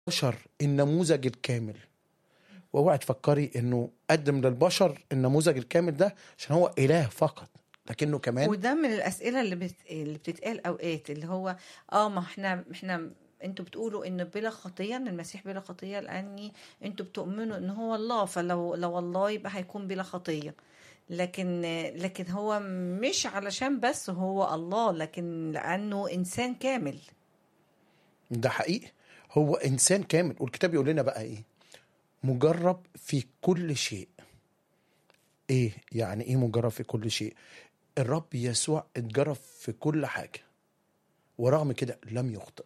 البشر النموذج الكامل واوعي تفكري انه قدم للبشر النموذج الكامل ده عشان هو اله فقط لكنه كمان وده من الاسئله اللي بت... اللي بتتقال اوقات اللي هو اه ما احنا احنا انتوا بتقولوا ان بلا خطيه ان المسيح بلا خطيه لاني انتوا بتؤمنوا ان هو الله فلو لو الله يبقى هيكون بلا خطيه لكن لكن هو مش علشان بس هو الله لكن لانه انسان كامل ده حقيقي هو انسان كامل والكتاب يقول لنا بقى ايه مجرب في كل شيء ايه يعني ايه مجرب في كل شيء الرب يسوع اتجرب في كل حاجه ورغم كده لم يخطئ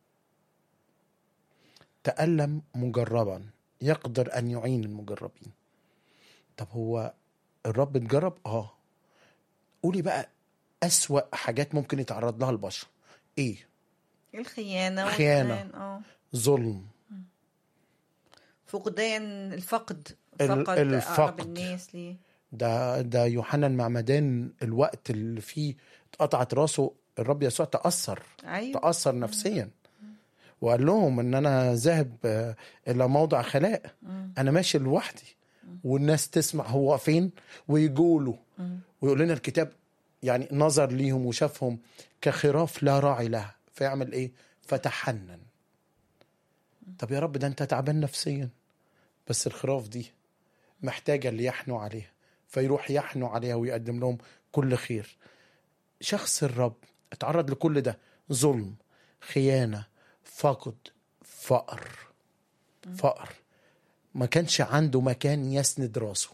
تألم مجربا يقدر أن يعين المجربين طب هو الرب اتجرب اه قولي بقى أسوأ حاجات ممكن يتعرض لها البشر ايه الخيانه خيانة. والخيان، اه ظلم فقدان الفقد ال- فقد الفقد. اقرب الناس ليه ده ده يوحنا المعمدان الوقت اللي فيه اتقطعت راسه الرب يسوع تأثر ايوه تأثر نفسيا وقال لهم ان انا ذاهب آه، الى موضع خلاء انا ماشي لوحدي والناس تسمع هو فين ويجوا له ويقول لنا الكتاب يعني نظر ليهم وشافهم كخراف لا راعي لها فيعمل ايه فتحنن طب يا رب ده انت تعبان نفسيا بس الخراف دي محتاجة اللي يحنوا عليها فيروح يحنوا عليها ويقدم لهم كل خير شخص الرب اتعرض لكل ده ظلم خيانة فقد فقر فقر ما كانش عنده مكان يسند راسه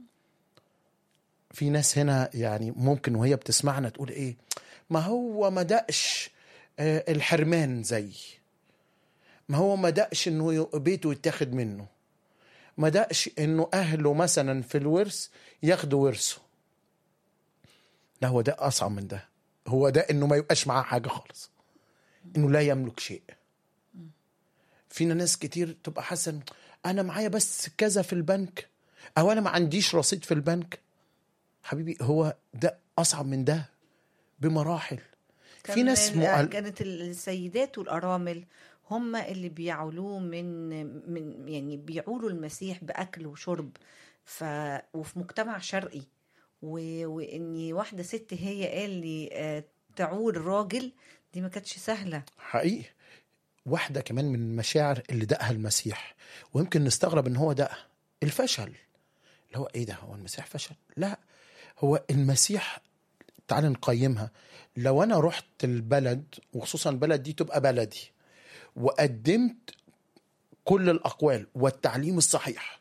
في ناس هنا يعني ممكن وهي بتسمعنا تقول ايه ما هو ما دقش آه، الحرمان زي ما هو ما دقش انه ي- بيته يتاخد منه ما دقش انه اهله مثلا في الورث ياخدوا ورثه لا هو ده اصعب من ده هو ده انه ما يبقاش معاه حاجه خالص انه لا يملك شيء فينا ناس كتير تبقى حاسه إن انا معايا بس كذا في البنك او انا ما عنديش رصيد في البنك حبيبي هو ده اصعب من ده بمراحل في كان ناس ال- مؤل... كانت السيدات والارامل هم اللي بيعولوه من من يعني بيعولوا المسيح باكل وشرب ف وفي مجتمع شرقي و... واني واحده ست هي قال لي آه، تعول راجل دي ما كانتش سهله حقيقي واحدة كمان من المشاعر اللي دقها المسيح ويمكن نستغرب ان هو دقها الفشل اللي هو ايه ده هو المسيح فشل لا هو المسيح تعال نقيمها لو انا رحت البلد وخصوصا البلد دي تبقى بلدي وقدمت كل الاقوال والتعليم الصحيح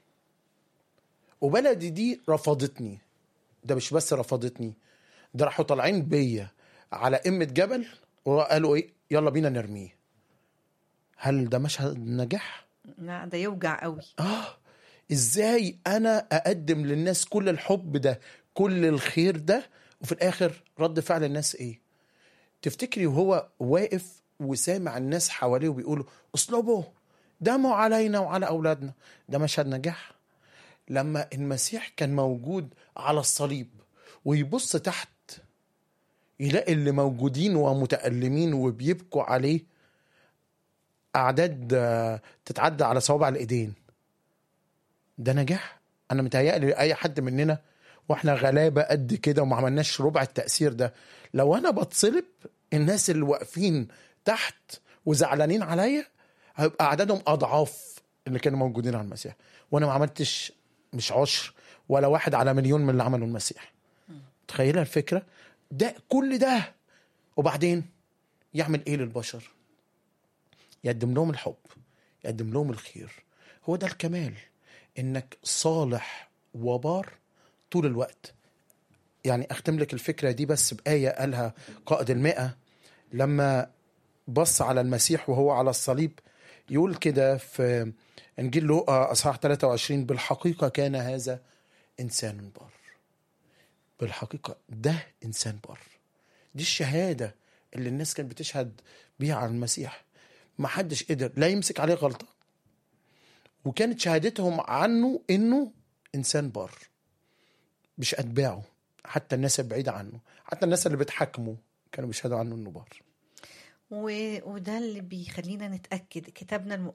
وبلدي دي رفضتني ده مش بس رفضتني ده راحوا طالعين بيا على قمة جبل وقالوا ايه يلا بينا نرميه هل ده مشهد نجاح؟ لا ده يوجع قوي اه ازاي انا اقدم للناس كل الحب ده كل الخير ده وفي الاخر رد فعل الناس ايه تفتكري وهو واقف وسامع الناس حواليه وبيقولوا اصلبوا دموا علينا وعلى اولادنا ده مشهد نجاح لما المسيح كان موجود على الصليب ويبص تحت يلاقي اللي موجودين ومتألمين وبيبكوا عليه أعداد آه، تتعدى على صوابع الإيدين ده نجاح أنا متهيألي أي حد مننا واحنا غلابة قد كده وما عملناش ربع التأثير ده لو أنا بتصلب الناس اللي واقفين تحت وزعلانين عليا هيبقى أعدادهم أضعاف اللي كانوا موجودين على المسيح وأنا ما عملتش مش عشر ولا واحد على مليون من اللي عمله المسيح تخيلها الفكرة ده كل ده وبعدين يعمل ايه للبشر يقدم لهم الحب يقدم لهم الخير هو ده الكمال انك صالح وبار طول الوقت يعني اختم لك الفكرة دي بس بآية قالها قائد المئة لما بص على المسيح وهو على الصليب يقول كده في انجيل لوقا اصحاح 23 بالحقيقة كان هذا انسان بار بالحقيقة ده إنسان بر دي الشهادة اللي الناس كانت بتشهد بيها على المسيح ما حدش قدر لا يمسك عليه غلطة وكانت شهادتهم عنه إنه إنسان بر مش أتباعه حتى الناس البعيدة عنه حتى الناس اللي بتحاكمه كانوا بيشهدوا عنه إنه بر و- وده اللي بيخلينا نتأكد كتابنا